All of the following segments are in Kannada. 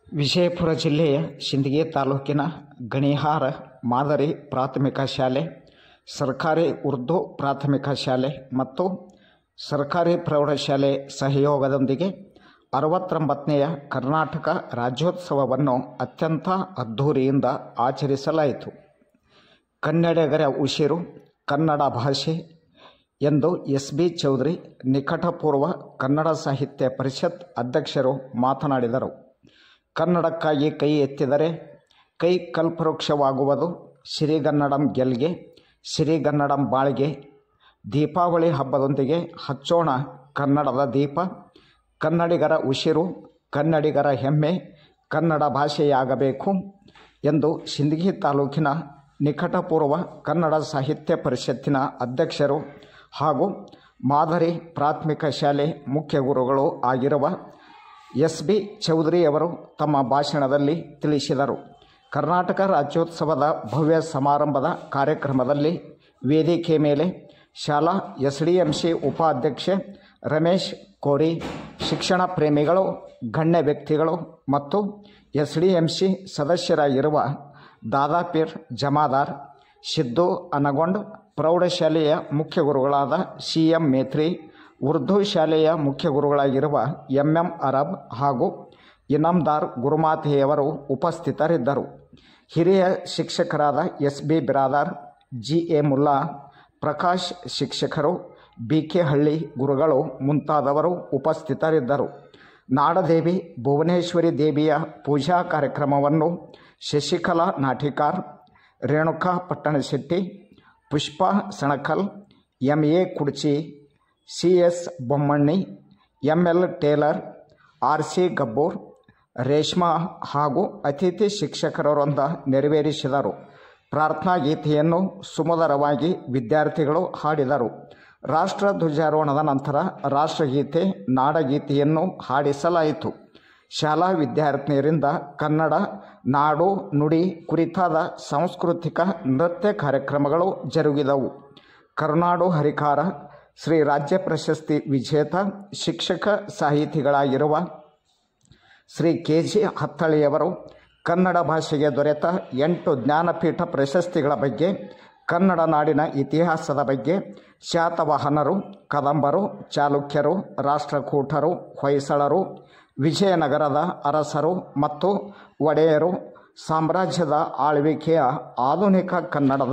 ವಿಜಯಪುರ ಜಿಲ್ಲೆಯ ಸಿಂದಗಿ ತಾಲೂಕಿನ ಗಣಿಹಾರ ಮಾದರಿ ಪ್ರಾಥಮಿಕ ಶಾಲೆ ಸರ್ಕಾರಿ ಉರ್ದು ಪ್ರಾಥಮಿಕ ಶಾಲೆ ಮತ್ತು ಸರ್ಕಾರಿ ಪ್ರೌಢಶಾಲೆ ಸಹಯೋಗದೊಂದಿಗೆ ಅರವತ್ತೊಂಬತ್ತನೆಯ ಕರ್ನಾಟಕ ರಾಜ್ಯೋತ್ಸವವನ್ನು ಅತ್ಯಂತ ಅದ್ಧೂರಿಯಿಂದ ಆಚರಿಸಲಾಯಿತು ಕನ್ನಡಿಗರ ಉಸಿರು ಕನ್ನಡ ಭಾಷೆ ಎಂದು ಎಸ್ ಬಿ ಚೌಧರಿ ನಿಕಟಪೂರ್ವ ಕನ್ನಡ ಸಾಹಿತ್ಯ ಪರಿಷತ್ ಅಧ್ಯಕ್ಷರು ಮಾತನಾಡಿದರು ಕನ್ನಡಕ್ಕಾಗಿ ಕೈ ಎತ್ತಿದರೆ ಕೈ ಕಲ್ಪವೃಕ್ಷವಾಗುವುದು ಸಿರಿಗನ್ನಡಂ ಗೆಲ್ಗೆ ಸಿರಿಗನ್ನಡಂ ಬಾಳ್ಗೆ ದೀಪಾವಳಿ ಹಬ್ಬದೊಂದಿಗೆ ಹಚ್ಚೋಣ ಕನ್ನಡದ ದೀಪ ಕನ್ನಡಿಗರ ಉಸಿರು ಕನ್ನಡಿಗರ ಹೆಮ್ಮೆ ಕನ್ನಡ ಭಾಷೆಯಾಗಬೇಕು ಎಂದು ಸಿಂದಗಿ ತಾಲೂಕಿನ ನಿಕಟಪೂರ್ವ ಕನ್ನಡ ಸಾಹಿತ್ಯ ಪರಿಷತ್ತಿನ ಅಧ್ಯಕ್ಷರು ಹಾಗೂ ಮಾದರಿ ಪ್ರಾಥಮಿಕ ಶಾಲೆ ಮುಖ್ಯ ಗುರುಗಳು ಆಗಿರುವ ಎಸ್ ಬಿ ಚೌಧರಿಯವರು ತಮ್ಮ ಭಾಷಣದಲ್ಲಿ ತಿಳಿಸಿದರು ಕರ್ನಾಟಕ ರಾಜ್ಯೋತ್ಸವದ ಭವ್ಯ ಸಮಾರಂಭದ ಕಾರ್ಯಕ್ರಮದಲ್ಲಿ ವೇದಿಕೆ ಮೇಲೆ ಶಾಲಾ ಎಸ್ ಡಿ ಎಂ ಸಿ ಉಪಾಧ್ಯಕ್ಷೆ ರಮೇಶ್ ಕೋರಿ ಶಿಕ್ಷಣ ಪ್ರೇಮಿಗಳು ಗಣ್ಯ ವ್ಯಕ್ತಿಗಳು ಮತ್ತು ಎಸ್ ಡಿ ಎಂ ಸಿ ಸದಸ್ಯರಾಗಿರುವ ದಾದಾಪೀರ್ ಜಮಾದಾರ್ ಸಿದ್ದು ಅನಗೊಂಡ್ ಪ್ರೌಢಶಾಲೆಯ ಮುಖ್ಯ ಗುರುಗಳಾದ ಸಿ ಎಂ ಮೇತ್ರಿ ಉರ್ದು ಶಾಲೆಯ ಮುಖ್ಯ ಗುರುಗಳಾಗಿರುವ ಎಂ ಎಂ ಅರಬ್ ಹಾಗೂ ಇನಾಮ್ದಾರ್ ಗುರುಮಾತೆಯವರು ಉಪಸ್ಥಿತರಿದ್ದರು ಹಿರಿಯ ಶಿಕ್ಷಕರಾದ S B Biradar G A Mulla Prakash ಶಿಕ್ಷಕರು ಬಿ ಕೆ ಹಳ್ಳಿ ಗುರುಗಳು ಮುಂತಾದವರು ಉಪಸ್ಥಿತರಿದ್ದರು ನಾಡದೇವಿ ಭುವನೇಶ್ವರಿ ದೇವಿಯ ಪೂಜಾ ಕಾರ್ಯಕ್ರಮವನ್ನು Shashikala Natikar Renuka Pattanashetti Pushpa Sanakal M A Kudchi C S Bommanni M L Tailor R C Gabbur Reshma ಹಾಗೂ ಅತಿಥಿ ಶಿಕ್ಷಕರವರಿಂದ ನೆರವೇರಿಸಿದರು ಪ್ರಾರ್ಥನಾ ಗೀತೆಯನ್ನು ಸುಮಧುರವಾಗಿ ವಿದ್ಯಾರ್ಥಿಗಳು ಹಾಡಿದರು ರಾಷ್ಟ್ರ ಧ್ವಜಾರೋಹಣದ ನಂತರ ರಾಷ್ಟ್ರಗೀತೆ ನಾಡಗೀತೆಯನ್ನು ಹಾಡಿಸಲಾಯಿತು ಶಾಲಾ ವಿದ್ಯಾರ್ಥಿನಿಯರಿಂದ ಕನ್ನಡ ನಾಡು ನುಡಿ ಕುರಿತಾದ ಸಾಂಸ್ಕೃತಿಕ ನೃತ್ಯ ಕಾರ್ಯಕ್ರಮಗಳು ಜರುಗಿದವು ಕರುನಾಡು ಹರಿಕಾರ ಶ್ರೀ ರಾಜ್ಯ ಪ್ರಶಸ್ತಿ ವಿಜೇತ ಶಿಕ್ಷಕ ಸಾಹಿತಿಗಳಾಗಿರುವ ಶ್ರೀ ಕೆ ಜಿ ಹತ್ತಳಿಯವರು ಕನ್ನಡ ಭಾಷೆಗೆ ದೊರೆತ ಎಂಟು ಜ್ಞಾನಪೀಠ ಪ್ರಶಸ್ತಿಗಳ ಬಗ್ಗೆ ಕನ್ನಡ ನಾಡಿನ ಇತಿಹಾಸದ ಬಗ್ಗೆ ಶಾತವಾಹನರು ಕದಂಬರು ಚಾಲುಕ್ಯರು ರಾಷ್ಟ್ರಕೂಟರು ಹೊಯ್ಸಳರು ವಿಜಯನಗರದ ಅರಸರು ಮತ್ತು ಒಡೆಯರು ಸಾಮ್ರಾಜ್ಯದ ಆಳ್ವಿಕೆಯ ಆಧುನಿಕ ಕನ್ನಡದ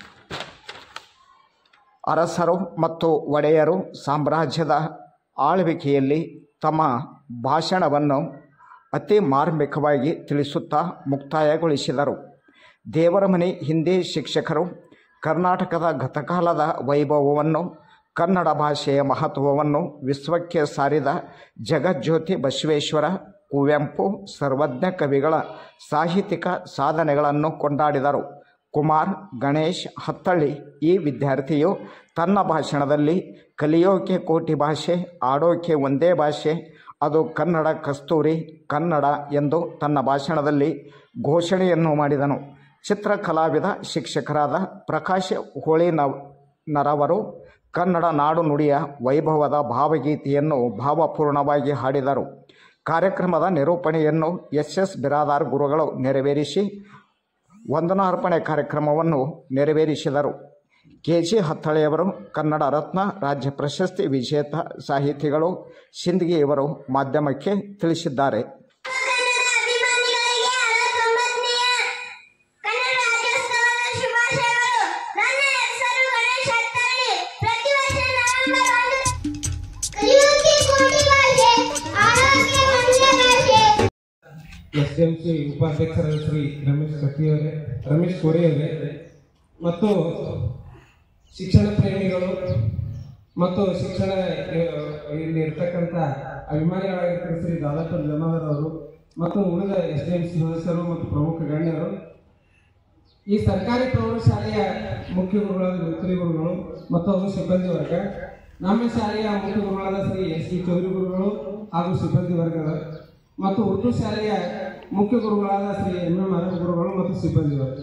ಅರಸರು ಮತ್ತು ಒಡೆಯರು ಸಾಮ್ರಾಜ್ಯದ ಆಳ್ವಿಕೆಯಲ್ಲಿ ತಮ್ಮ ಭಾಷಣವನ್ನು ಅತಿ ಮಾರ್ಮಿಕವಾಗಿ ತಿಳಿಸುತ್ತಾ ಮುಕ್ತಾಯಗೊಳಿಸಿದರು ದೇವರಮನೆ ಹಿಂದಿ ಶಿಕ್ಷಕರು ಕರ್ನಾಟಕದ ಗತಕಾಲದ ವೈಭವವನ್ನು ಕನ್ನಡ ಭಾಷೆಯ ಮಹತ್ವವನ್ನು ವಿಶ್ವಕ್ಕೆ ಸಾರಿದ ಜಗಜ್ಯೋತಿ ಬಸವೇಶ್ವರ ಕುವೆಂಪು ಸರ್ವಜ್ಞ ಕವಿಗಳ ಸಾಹಿತ್ಯಿಕ ಸಾಧನೆಗಳನ್ನು ಕೊಂಡಾಡಿದರು ಕುಮಾರ್ ಗಣೇಶ್ ಹತ್ತಳ್ಳಿ ಈ ವಿದ್ಯಾರ್ಥಿಯು ತನ್ನ ಭಾಷಣದಲ್ಲಿ ಕಲಿಯೋಕೆ ಕೋಟಿ ಭಾಷೆ ಆಡೋಕೆ ಒಂದೇ ಭಾಷೆ ಅದು ಕನ್ನಡ ಕಸ್ತೂರಿ ಕನ್ನಡ ಎಂದು ತನ್ನ ಭಾಷಣದಲ್ಲಿ ಘೋಷಣೆಯನ್ನು ಮಾಡಿದನು ಚಿತ್ರಕಲಾವಿದ ಶಿಕ್ಷಕರಾದ ಪ್ರಕಾಶ್ ಹೋಳಿನವ್ ನರವರು ಕನ್ನಡ ನಾಡು ನುಡಿಯ ವೈಭವದ ಭಾವಗೀತೆಯನ್ನು ಭಾವಪೂರ್ಣವಾಗಿ ಹಾಡಿದರು ಕಾರ್ಯಕ್ರಮದ ನಿರೂಪಣೆಯನ್ನು ಎಸ್ ಎಸ್ ಬಿರಾದಾರ್ ಗುರುಗಳು ನೆರವೇರಿಸಿ ವಂದನಾರ್ಪಣೆ ಕಾರ್ಯಕ್ರಮವನ್ನು ನೆರವೇರಿಸಿದರು ಕೆ ಜಿ ಹತ್ತಳೆಯವರು ಕನ್ನಡ ರತ್ನ ರಾಜ್ಯ ಪ್ರಶಸ್ತಿ ವಿಜೇತ ಸಾಹಿತಿಗಳು ಸಿಂದಗಿಯವರು ಮಾಧ್ಯಮಕ್ಕೆ ತಿಳಿಸಿದ್ದಾರೆ ಕನ್ನಡ ಅಭಿಮಾನಿಗಳಿಗೆ ಅರವತ್ತೊಂಬತ್ತನೆಯ ಕನ್ನಡ ರಾಜ್ಯೋತ್ಸವದ ಶುಭಾಶಯಗಳು ನನ್ನ ಹೆಸರು ಗಣೇಶ್ ಹತ್ತಳ್ಳಿ ಪ್ರತಿ ವರ್ಷ ನವೆಂಬರ್ ಒಂದು ಕಲಿಯೋಕೆ ಕೋಟಿ ಭಾಷೆ ಆಡೋಕೆ ಒಂದೇ ಭಾಷೆ ಎಸ್ ಎಂ ಸಿ ಉಪಾಧ್ಯಕ್ಷರಾದ ಶ್ರೀ ರಮೇಶ್ ಕತ್ತಿಯವರೇ ರಮೇಶ್ ಕೋರಿಯವರೇ ಮತ್ತು ಶಿಕ್ಷಣ ಪ್ರೇಮಿಗಳು ಮತ್ತು ಶಿಕ್ಷಣ ಆ, ಇಲ್ಲಿ ಇರ್ತಕ್ಕಂಥ ಅಭಿಮಾನಿಗಳಾಗಿರ್ತಕ್ಕಂಥ ಶ್ರೀ ದಾದಾಪುರ ಜಮಾದಾರ್ ಅವರು ಮತ್ತು ಉಳಿದ ಎಸ್ ಡಿ ಎಂ ಸಿ ಸದಸ್ಯರು ಮತ್ತು ಪ್ರಮುಖ ಗಣ್ಯರು ಈ ಸರ್ಕಾರಿ ಪ್ರೌಢಶಾಲೆಯ ಮುಖ್ಯ ಗುರುಗಳಾದ ಮಿತ್ರಿ ಗುರುಗಳು ಮತ್ತು ಅದು ಸಿಬ್ಬಂದಿ ವರ್ಗ ನಮ್ಮ ಶಾಲೆಯ ಮುಖ್ಯ ಗುರುಗಳಾದ ಶ್ರೀ ಎಸ್ ಡಿ ಚೌಧರಿ ಗುರುಗಳು ಹಾಗೂ ಸಿಬ್ಬಂದಿ ವರ್ಗದ ಮತ್ತು ಉರ್ದು ಶಾಲೆಯ ಮುಖ್ಯ ಗುರುಗಳಾದ ಶ್ರೀ ಎಂ ಎಂ ಅರಬ್ ಗುರುಗಳು ಮತ್ತು ಸಿಬ್ಬಂದಿ ವರ್ಗ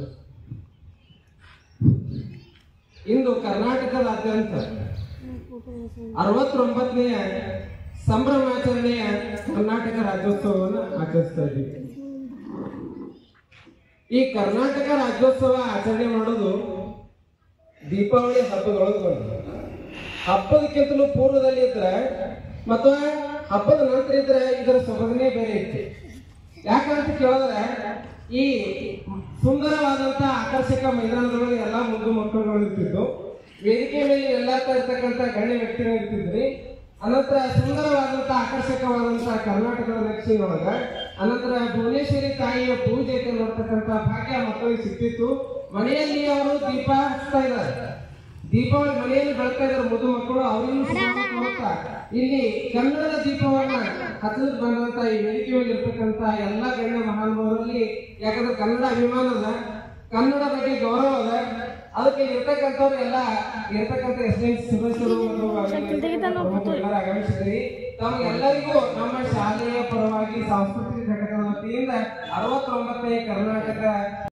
ಇಂದು ಕರ್ನಾಟಕದಾದ್ಯಂತ ಅರವತ್ತೊಂಬತ್ತನೆಯ ಸಂಭ್ರಮಾಚರಣೆಯ ಕರ್ನಾಟಕ ರಾಜ್ಯೋತ್ಸವವನ್ನು ಆಚರಿಸ್ತಾ ಇದ್ದೀವಿ ಈ ಕರ್ನಾಟಕ ರಾಜ್ಯೋತ್ಸವ ಆಚರಣೆ ಮಾಡೋದು ದೀಪಾವಳಿ ಹಬ್ಬದೊಳಗೆ ಒಂದು ಹಬ್ಬದಕ್ಕಿಂತಲೂ ಪೂರ್ವದಲ್ಲಿ ಇದ್ರೆ ಮತ್ತು ಹಬ್ಬದ ನಂತರ ಇದ್ರೆ ಇದರ ಸೊಬಗನೇ ಬೇರೆ ಇತ್ತು ಯಾಕಂತ ಕೇಳಿದ್ರೆ ಈ ಸುಂದರವಾದಂತ ಆಕರ್ಷಕ ಮೈದಾನದೊಳಗೆ ಎಲ್ಲಾ ಮುದ್ದು ಮಕ್ಕಳುಗಳು ಇರ್ತಿದ್ದು ವೇದಿಕೆ ಮೇಲೆ ಎಲ್ಲಾ ಇರ್ತಕ್ಕಂಥ ಗಣ್ಯ ವ್ಯಕ್ತಿಗಳು ಇರ್ತಿದ್ರಿ ಅನಂತರ ಸುಂದರವಾದಂತ ಆಕರ್ಷಕವಾದಂತ ಕರ್ನಾಟಕದ ನಕ್ಷೆಯೊಳಗ ಅನಂತರ ಭುವನೇಶ್ವರಿ ತಾಯಿಯ ಪೂಜೆ ನೋಡ್ತಕ್ಕಂಥ ಭಾಗ್ಯ ಮಕ್ಕಳಿಗೆ ಸಿಕ್ತಿತ್ತು ಮನೆಯಲ್ಲಿ ಅವರು ದೀಪ ಹಚ್ತಾ ಇದ್ದಾರೆ ದೀಪಾವಳಿ ಮನೆಯಲ್ಲಿ ಬೆಳಗ್ತಾ ಇದ್ದಾರೆ ಮುದ್ದು ಮಕ್ಕಳು ಅವರಿಗೂ ಇಲ್ಲಿ ಕನ್ನಡದ ದೀಪವನ್ನ ಹಚ್ಚಲಿಕ್ಕೆ ಬಂದಂತ ಈ ವೇದಿಕೆ ಮೇಲೆ ಇರ್ತಕ್ಕಂತ ಎಲ್ಲ ಗಣ್ಯ ಮಹಾನುಭಾವರಲ್ಲಿ ಯಾಕಂದ್ರೆ ಕನ್ನಡ ಅಭಿಮಾನ ಅದ ಕನ್ನಡ ಬಗ್ಗೆ ಗೌರವ ಅದ ಅದಕ್ಕೆ ಇರ್ತಕ್ಕಂಥವ್ರು ಎಲ್ಲ ಇರ್ತಕ್ಕಂಥ ಎಸ್ ಎನ್ ಸದಸ್ಯರು ಮತ್ತು ಪ್ರಮುಖರು ಎಲ್ಲರೂ ಆಗಮಿಸಿದ್ರಿ ತಮಗೆಲ್ಲರಿಗೂ ನಮ್ಮ ಶಾಲೆಯ ಪರವಾಗಿ ಸಾಂಸ್ಕೃತಿಕ ಘಟಕದ ವತಿಯಿಂದ ಅರವತ್ತೊಂಬತ್ತನೇ ಕರ್ನಾಟಕ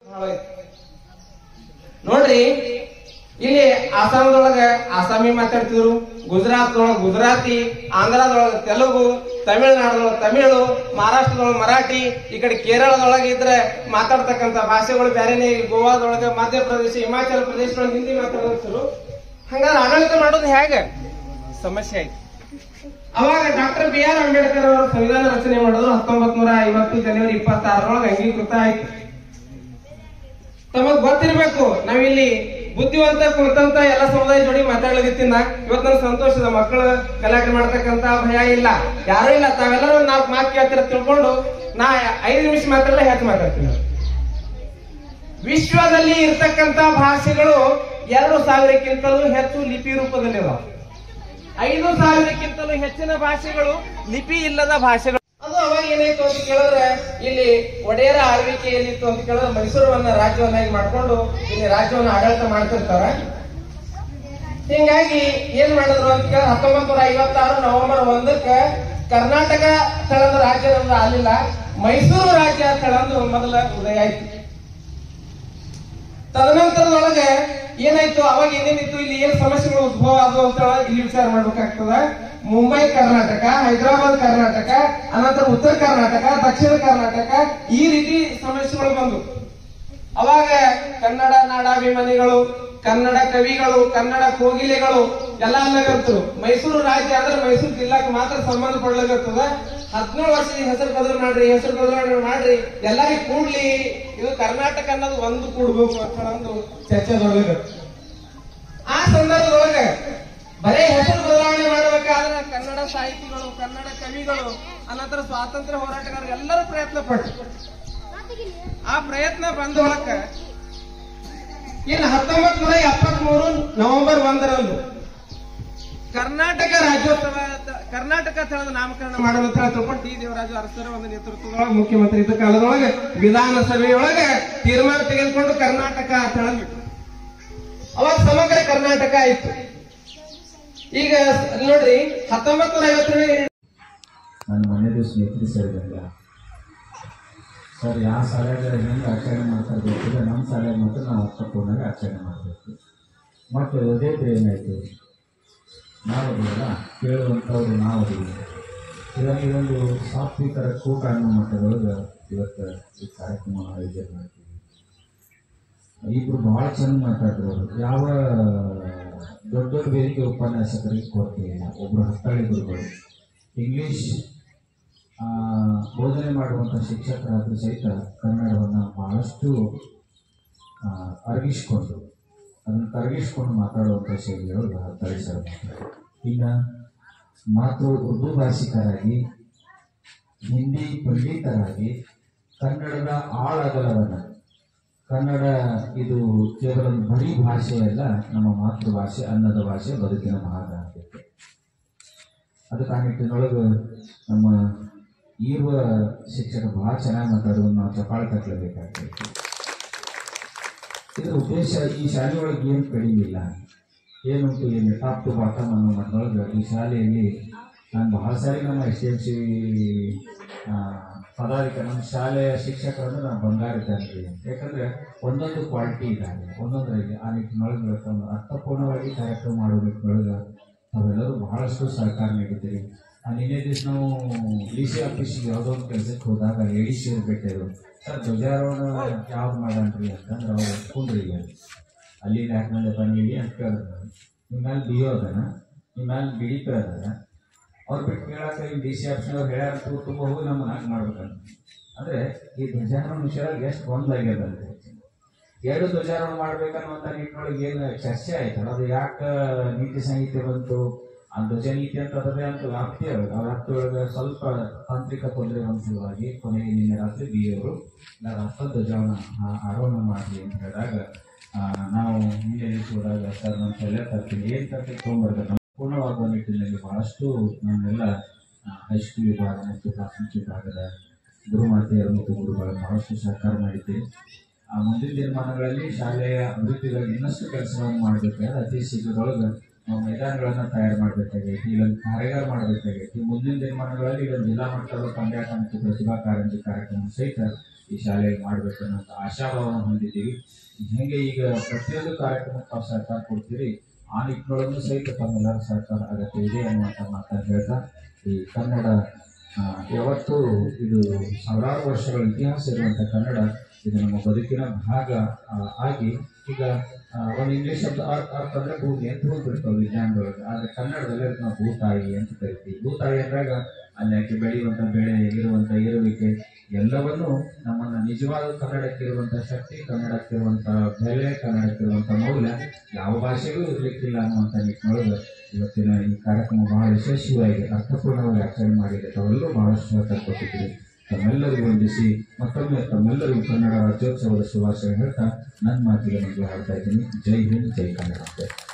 ನೋಡ್ರಿ ಇಲ್ಲಿ ಆಸಾಮದೊಳಗ ಆಸಾಮಿ ಮಾತಾಡ್ತಿದ್ರು ಗುಜರಾತ್ದೊಳಗ ಗುಜರಾತಿ ಆಂಧ್ರದೊಳಗ ತೆಲುಗು ತಮಿಳುನಾಡದೊಳಗ ತಮಿಳು ಮಹಾರಾಷ್ಟ್ರದೊಳಗ ಮರಾಠಿ ಈ ಕಡೆ ಕೇರಳದೊಳಗ ಇದ್ರೆ ಮಾತಾಡ್ತಕ್ಕಂಥ ಭಾಷೆಗಳು ಬೇರೆನೆ ಇಲ್ಲಿ ಗೋವಾದೊಳಗ ಮಧ್ಯಪ್ರದೇಶ ಹಿಮಾಚಲ ಪ್ರದೇಶದೊಳಗ ಹಿಂದಿ ಮಾತಾಡೋರು ಹಂಗಾದ್ರೆ ಆಡಳಿತ ಮಾಡೋದು ಹೇಗೆ ಸಮಸ್ಯೆ ಆಯ್ತು ಅವಾಗ ಡಾಕ್ಟರ್ ಬಿ ಆರ್ ಅಂಬೇಡ್ಕರ್ ಅವರು ಸಂವಿಧಾನ ರಚನೆ ಮಾಡಿದ್ರು ಹತ್ತೊಂಬತ್ ನೂರ ಐವತ್ತು ಜನವರಿ ಇಪ್ಪತ್ತಾರರೊಳಗೆ ಅಂಗೀಕೃತ ಆಯ್ತು ತಮಗ್ ಗೊತ್ತಿರ್ಬೇಕು ನಾವಿಲ್ಲಿ ಬುದ್ಧಿವಂತ ಕುಂತಂತ ಎಲ್ಲ ಸಮುದಾಯ ಜೋಡಿ ಮಾತಾಡ್ಲಿತ್ತಿನ ಇವತ್ತು ನನ್ನ ಸಂತೋಷದ ಮಕ್ಕಳು ಗಲಾಟೆ ಮಾಡ್ತಕ್ಕಂತ ಭಯ ಇಲ್ಲ ಯಾರು ಇಲ್ಲ ತಾವೆಲ್ಲರೂ ಒಂದ್ ನಾಲ್ಕು ಮಾತು ಕೇಳ್ತೀರ ತಿಳ್ಕೊಂಡು ನಾ ಐದು ನಿಮಿಷ ಮಾತಾಡಲ್ಲ ಹೆಚ್ಚು ಮಾತಾಡ್ತೀನಿ ವಿಶ್ವದಲ್ಲಿ ಇರ್ತಕ್ಕಂತ ಭಾಷೆಗಳು ಎರಡು ಸಾವಿರಕ್ಕಿಂತಲೂ ಹೆಚ್ಚು ಲಿಪಿ ರೂಪದಲ್ಲಿದಾವ ಐದು ಸಾವಿರಕ್ಕಿಂತಲೂ ಹೆಚ್ಚಿನ ಭಾಷೆಗಳು ಲಿಪಿ ಇಲ್ಲದ ಭಾಷೆಗಳು ಅದು ಅವಾಗ ಏನಾಯ್ತು ಅಂತ ಕೇಳಿದ್ರೆ ಇಲ್ಲಿ ಒಡೆಯರ ಆಳ್ವಿಕೆಯಲ್ಲಿತ್ತು ಅಂತ ಕೇಳಿದ್ರೆ ಮೈಸೂರನ್ನ ರಾಜ್ಯವನ್ನಾಗಿ ಮಾಡ್ಕೊಂಡು ಇಲ್ಲಿ ರಾಜ್ಯವನ್ನ ಆಡಳಿತ ಮಾಡ್ತಿರ್ತಾರ ಹಿಂಗಾಗಿ ಏನ್ ಮಾಡಿದ್ರು ಅಂತ ಕೇಳಿದ್ರೆ ಹತ್ತೊಂಬತ್ ನೂರ ಐವತ್ತಾರು ನವೆಂಬರ್ ಒಂದಕ್ಕೆ ಕರ್ನಾಟಕ ಸ್ಥಳದ ರಾಜ್ಯ ನಮ್ದು ಆಗಲಿಲ್ಲ ಮೈಸೂರು ರಾಜ್ಯ ಸ್ಥಳಂದು ಮೊದಲ ಉದಯ ಆಯ್ತು ತದನಂತರದೊಳಗೆ ಏನಾಯ್ತು ಅವಾಗ ಏನೇನಿತ್ತು ಇಲ್ಲಿ ಏನ್ ಸಮಸ್ಯೆಗಳು ಉದ್ಭವ ಆದವು ಅಂತ ಇಲ್ಲಿ ವಿಚಾರ ಮಾಡ್ಬೇಕಾಗ್ತದ ಮುಂಬೈ ಕರ್ನಾಟಕ ಹೈದರಾಬಾದ್ ಕರ್ನಾಟಕ ಅನಂತರ ಉತ್ತರ ಕರ್ನಾಟಕ ದಕ್ಷಿಣ ಕರ್ನಾಟಕ ಈ ರೀತಿ ಸಮಸ್ಯೆಗಳು ಬಂದು ಅವಾಗ ಕನ್ನಡ ನಾಡಾಭಿಮಾನಿಗಳು ಕನ್ನಡ ಕವಿಗಳು ಕನ್ನಡ ಕೋಗಿಲೆಗಳು ಎಲ್ಲ ಅಲ್ಲಾಗರ್ತರು ಮೈಸೂರು ರಾಜ್ಯ ಆದ್ರೆ ಮೈಸೂರು ಜಿಲ್ಲಾಕ್ ಮಾತ್ರ ಸಂಬಂಧ ಪಡ್ಲಾಗತ್ತದ ಹದಿನೇಳು ವರ್ಷ ಈ ಹೆಸರು ಬದಲು ಮಾಡ್ರಿ ಹೆಸರು ಬದಲಾವಣೆ ಮಾಡ್ರಿ ಎಲ್ಲರಿಗೂ ಕೂಡ್ಲಿ ಇದು ಕರ್ನಾಟಕ ಅನ್ನೋದು ಒಂದು ಕೂಡ್ಬೇಕು ಅಂತ ಒಂದು ಚರ್ಚೆ ದೊರಗತ್ತೆ ಆ ಸಂದರ್ಭದೊಳಗೆ ಬರೇ ಹೆಸರು ಬದಲಾವಣೆ ಮಾಡಬೇಕಾದ್ರೆ ಕನ್ನಡ ಸಾಹಿತಿಗಳು ಕನ್ನಡ ಕವಿಗಳು ಅನಂತರ ಸ್ವಾತಂತ್ರ್ಯ ಹೋರಾಟಗಾರರು ಎಲ್ಲರೂ ಪ್ರಯತ್ನ ಪಟ್ಟರು ಆ ಪ್ರಯತ್ನ ಬಂದ ಒಳಕ ಇನ್ನು ಹತ್ತೊಂಬತ್ ನೂರ ಎಪ್ಪತ್ತ್ ಮೂರು ನವೆಂಬರ್ ಒಂದರಂದು ಕರ್ನಾಟಕ ರಾಜ್ಯೋತ್ಸವ ಕರ್ನಾಟಕ ಸ್ಥಳದ ನಾಮಕರಣ ಮಾಡಲು ಅಂತ ಹೇಳಿ ತಿಳ್ಕೊಂಡು ಟಿ ದೇವರಾಜು ಅರಸರ ಒಂದು ನೇತೃತ್ವದೊಳಗೆ ಮುಖ್ಯಮಂತ್ರಿ ಇದ್ದ ಕಾಲದೊಳಗೆ ವಿಧಾನಸಭೆಯೊಳಗೆ ತೀರ್ಮಾನ ತೆಗೆದುಕೊಂಡು ಕರ್ನಾಟಕ ಅಂತ ಹೇಳಿ ಅವಾಗ ಸಮಗ್ರ ಕರ್ನಾಟಕ ಆಯ್ತು ಈಗ ನೋಡ್ರಿ ಹತ್ತೊಂಬತ್ ನೂರ ಐವತ್ತರಲ್ಲಿ ನನ್ನ ಮನೆದು ಸ್ನೇಹಿತರು ಸೇರಿದಂಗ ಸರ್ ಯಾವ ಶಾಲೆಗೆ ಹೆಂಗೆ ಆಚರಣೆ ಮಾಡ್ತಾರೆ ಗೊತ್ತಿಲ್ಲ ನಮ್ಮ ಶಾಲೆಗೆ ಮಾತ್ರ ನಾವು ಅರ್ಥಪೂರ್ಣವಾಗಿ ಆಚರಣೆ ಮಾಡಬೇಕು ಮತ್ತು ಅದೇತ್ರ ಏನಾಯಿತು ನಾವು ಅದಲ್ಲ ಕೇಳುವಂಥವ್ರು ನಾವು ಅದೀವಿ ಇದನ್ನು ಇದೊಂದು ಸಾತ್ವಿಕರ ಕೂಟ ಅನ್ನೋ ಮಟ್ಟದೊಳಗೆ ಇವತ್ತು ಈ ಕಾರ್ಯಕ್ರಮ ಆಯೋಜನೆ ಮಾಡ್ತೀವಿ ಇಬ್ರು ಭಾಳ ಚಂದ ಮಾತಾಡಿದ್ರು ಯಾವ ದೊಡ್ಡ ದೊಡ್ಡ ವೇದಿಕೆ ಉಪನ್ಯಾಸಕರಿಗೆ ಕೊರತೆ ಇಲ್ಲ ಒಬ್ಬರು ಹತ್ತಾಳಿ ಗುರುಗಳು ಇಂಗ್ಲಿಷ್ ಆ, ಬೋಧನೆ ಮಾಡುವಂಥ ಶಿಕ್ಷಕರಾದರೂ ಸಹಿತ ಕನ್ನಡವನ್ನು ಬಹಳಷ್ಟು ಆ, ಅರಗಿಸ್ಕೊಂಡು ಅದನ್ನು ಕರಗಿಸ್ಕೊಂಡು ಮಾತಾಡುವಂಥ ಶೈಲಿಯೊಳಗೆ ಹತ್ತಾಳಿ ಸರ್ ಮಾತಾಡ್ತಾರೆ ಇನ್ನು ಮಾತೃ ಉರ್ದು ಭಾಷಿಕರಾಗಿ ಹಿಂದಿ ಪಂಡಿತರಾಗಿ ಕನ್ನಡದ ಆಳಗಲವನ್ನು ಕನ್ನಡ ಇದು ಕೇವಲ ಒಂದು ಬರೀ ಭಾಷೆಯಲ್ಲ ನಮ್ಮ ಮಾತೃಭಾಷೆ ಅನ್ನದ ಭಾಷೆ ಬದುಕಿನ ಭಾಗ ಆಗೈತೆ ಅದಕ್ಕೆ ಆ ನಿಟ್ಟಿನೊಳಗೆ ನಮ್ಮ ಇರುವ ಶಿಕ್ಷಕ ಭಾಳ ಚೆನ್ನಾಗಿ ಮಾತಾಡೋದು ನಾವು ಚಪಾಳೆ ತಟ್ಟಲೇಬೇಕಾಗ್ತೈತಿ ಇದರ ಉದ್ದೇಶ ಈ ಶಾಲೆಯೊಳಗೆ ಏನು ಕಡಿಮೆ ಇಲ್ಲ ಏನುಂಟು ಏನು ಟಾಪ್ ಟು ಬಾಟಮ್ ಅನ್ನೋ ಮಟ್ಟದೊಳಗೆ ಈ ಶಾಲೆಯಲ್ಲಿ ನಾನು ಬಹಳ ಸಾರಿ ನಮ್ಮ ಎಸ್ ಎಮ್ ಸಿ ಪದಾಧಿಕ ನಮ್ಮ ಶಾಲೆಯ ಶಿಕ್ಷಕರನ್ನು ನಾನು ಬಂಗಾರ ಇದ್ದಾನೆ ಯಾಕಂದರೆ ಒಂದೊಂದು ಕ್ವಾಲಿಟಿ ಇದ್ದಾವೆ ಒಂದೊಂದರಲ್ಲಿ ಆ ನಿಟ್ಟಿನೊಳಗೆ ತಮ್ಮ ಅರ್ಥಪೂರ್ಣವಾಗಿ ಕಾರ್ಯಕ್ರಮ ಮಾಡೋ ನಿಟ್ಟಿನೊಳಗೆ ತಾವೆಲ್ಲರೂ ಬಹಳಷ್ಟು ಸಹಕಾರ ನೀಡಿದ್ದೀರಿ ಆ ನಿನ್ನೆ ದಿವಸ ನಾವು ಡಿ ಸಿ ಆಫೀಸಿಗೆ ಯಾವುದೋ ಒಂದು ಕೆಲಸಕ್ಕೆ ಹೋದಾಗ ಎ ಡಿ ಸಿ ಅವ್ರು ಭೇಟಿಯಾದ್ರು ಸರ್ ಧ್ವಜಾರೋಹಣ ಯಾವ್ದು ಮಾಡನ್ರಿ ಅಂತಂದ್ರೆ ಅವ್ರು ಒಪ್ಕೊಂಡ್ರಿ ಈಗ ಅಲ್ಲಿ ಯಾಕೆ ಮೇಲೆ ಬಂದಿವಿ ಅಂತ ಕೇಳಿದ್ರು ನಾನು ನಿಮ್ಮ ಮ್ಯಾಲೆ ಬಿ ಒ ಅದನ ನಿಮ್ಮ ಮ್ಯಾಲೆ ಬಿ ಡಿ ಪಿ ಅದಾರ ಅವ್ರು ಬಿಟ್ಟು ಕೇಳಕ್ಕೆ ಈ ಡಿ ಸಿ ಆಫೀಸ್ನವ್ರು ಹೇಳ್ಯಾರ ತುಂಬ ಹೋಗಿ ನಮ್ಮ ನಾಲ್ಕು ಮಾಡ್ಬೇಕಂತ ಅಂದರೆ ಈ ಧ್ವಜಾರೋಹಣ ವಿಷಯದಾಗ ಎಷ್ಟು ಗೊಂದಲಾಗ್ಯದ ಅಂತ ಎರಡು ಧ್ವಜಾರೋಹಣ ಮಾಡ್ಬೇಕನ್ನುವಂಥ ನಿಟ್ಟಿನೊಳಗೆ ಏನು ಚರ್ಚೆ ಆಯ್ತಲ್ಲ ಅದು ಯಾಕೆ ನೀತಿ ಸಂಹಿತೆ ಬಂತು ಆ ಧ್ವಜ ನೀತಿ ಅಂತ ಅದರದೇ ಅಂತ ವ್ಯಾಪ್ತಿ ಅದ ಆ ವ್ಯಾಪ್ತಿ ಒಳಗೆ ಸ್ವಲ್ಪ ತಾಂತ್ರಿಕ ತೊಂದರೆ ಸಲುವಾಗಿ ಕೊನೆಗೆ ನಿನ್ನೆ ರಾತ್ರಿ ಬಿ ಅವರು ರಾಷ್ಟ್ರ ಧ್ವಜಾರೋಹಣ ಆ- ಆರೋಹಣ ಮಾಡಲಿ ಅಂತ ಹೇಳಿದಾಗ ಆ, ನಾವು ಹಿಂದೆ ನಿಲ್ಲಿಸುವಾಗ ಸರ್ ನಮ್ಮ ಎಲ್ಲ ತರ್ತೀನಿ ಏನು ತರ್ತೀನಿ ತೊಗೊಂಬರ್ಬೇಕು ಪೂರ್ಣವಾಗುವ ನಿಟ್ಟಿನಲ್ಲಿ ಬಹಳಷ್ಟು ನಮ್ಮೆಲ್ಲ ಆ, ಹೈಸ್ಕೂಲ್ ವಿಭಾಗ ಮತ್ತು ಪ್ರಾಥಮಿಕ ವಿಭಾಗದ ಗುರುಮಾತೆಯರು ಮತ್ತು ಗುರುಗಳು ಬಹಳಷ್ಟು ಸಹಕಾರ ಮಾಡಿದ್ದೀವಿ ಆ ಮುಂದಿನ ದಿನಮಾನಗಳಲ್ಲಿ ಶಾಲೆಯ ಅಭಿವೃದ್ಧಿಗಾಗಿ ಇನ್ನಷ್ಟು ಕೆಲಸವನ್ನು ಮಾಡಬೇಕಾದ್ರೆ ಅತಿ ಶೀಘ್ರದೊಳಗೆ ನಾವು ಮೈದಾನಗಳನ್ನು ತಯಾರು ಮಾಡಬೇಕಾಗೈತಿ ಇಲ್ಲೊಂದು ಕಾರ್ಯಾಗಾರ ಮಾಡಬೇಕಾಗೈತಿ ಮುಂದಿನ ದಿನಮಾನಗಳಲ್ಲಿ ಇಲ್ಲೊಂದು ಜಿಲ್ಲಾ ಮಟ್ಟದ ಪಂದ್ಯಾಟ ಮತ್ತು ಪ್ರತಿಭಾ ಕಾರಂಜಿ ಕಾರ್ಯಕ್ರಮ ಸಹಿತ ಈ ಶಾಲೆಯಲ್ಲಿ ಮಾಡಬೇಕು ಅನ್ನೋ ಆಶಾಭಾವನ ಹೊಂದಿದ್ದೀವಿ ಹೇಗೆ ಈಗ ಪ್ರತಿಯೊಂದು ಕಾರ್ಯಕ್ರಮಕ್ಕೆ ತಾವು ಸಹಕಾರ ಕೊಡ್ತೀರಿ ಆ ನಿಟ್ಟಿನೊಳಗೂ ಸಹಿತ ತಮ್ಮೆಲ್ಲರ ಸಹಕಾರ ಅಗತ್ಯ ಇದೆ ಅನ್ನುವಂಥ ಮಾತನ್ನು ಹೇಳ್ತಾ ಈ ಕನ್ನಡ ಆ, ಯಾವತ್ತೂ ಇದು ಸಾವಿರಾರು ವರ್ಷಗಳ ಇತಿಹಾಸ ಇರುವಂಥ ಕನ್ನಡ ಇದು ನಮ್ಮ ಬದುಕಿನ ಭಾಗ ಆ, ಆಗಿ ಈಗ ಆ, ಒಂದು ಇಂಗ್ಲೀಷ್ ಶಬ್ದ ಅರ್ಥ ಅರ್ಥ ಅಂದ್ರೆ ಭೂಮಿ ಅಂತ ಹೋಗ್ಬಿಡ್ತಾವೆ ವಿಜ್ಞಾನದೊಳಗೆ ಆದರೆ ಕನ್ನಡದಲ್ಲಿ ಅದಕ್ಕೆ ನಾವು ಭೂತಾಯಿ ಅಂತ ಕರಿತೀವಿ ಭೂತಾಯಿ ಅಂದಾಗ ಅಲ್ಲಿ ಆಕೆ ಬೆಳೆಯುವಂಥ ಬೆಳೆ ಇರುವಂಥ ಇರುವಿಕೆ ಎಲ್ಲವನ್ನೂ ನಮ್ಮನ್ನ ನಿಜವಾದ ಕನ್ನಡಕ್ಕಿರುವಂಥ ಶಕ್ತಿ ಕನ್ನಡಕ್ಕಿರುವಂಥ ಬೆಲೆ ಕನ್ನಡಕ್ಕಿರುವಂಥ ಮೌಲ್ಯ ಯಾವ ಭಾಷೆಗೂ ಇರ್ಲಿಕ್ಕಿಲ್ಲ ಅನ್ನುವಂಥ ನಿಟ್ಟಿನೊಳಗೆ ಇವತ್ತಿನ ಈ ಕಾರ್ಯಕ್ರಮ ಬಹಳ ಯಶಸ್ವಿಯಾಗಿ ಅರ್ಥಪೂರ್ಣವಾಗಿ ಆಚರಣೆ ಮಾಡಿದೆ ತಾವೆಲ್ಲರೂ ಬಹಳಷ್ಟು ಸಹಕಾರ ಕೊಟ್ಟಿದ್ದೀರಿ ತಮ್ಮೆಲ್ಲರಿಗೂ ವಂದಿಸಿ ಮತ್ತೊಮ್ಮೆ ತಮ್ಮೆಲ್ಲರಿಗೂ ಕನ್ನಡ ರಾಜ್ಯೋತ್ಸವದ ಶುಭಾಶಯ ಹೇಳ್ತಾ ನನ್ನ ಮಾತಿಗೆ ಮೊದಲು ಹಾಡ್ತಾ ಇದ್ದೀನಿ ಜೈ ಹಿಂದ್ ಜೈ ಕನ್ನಡ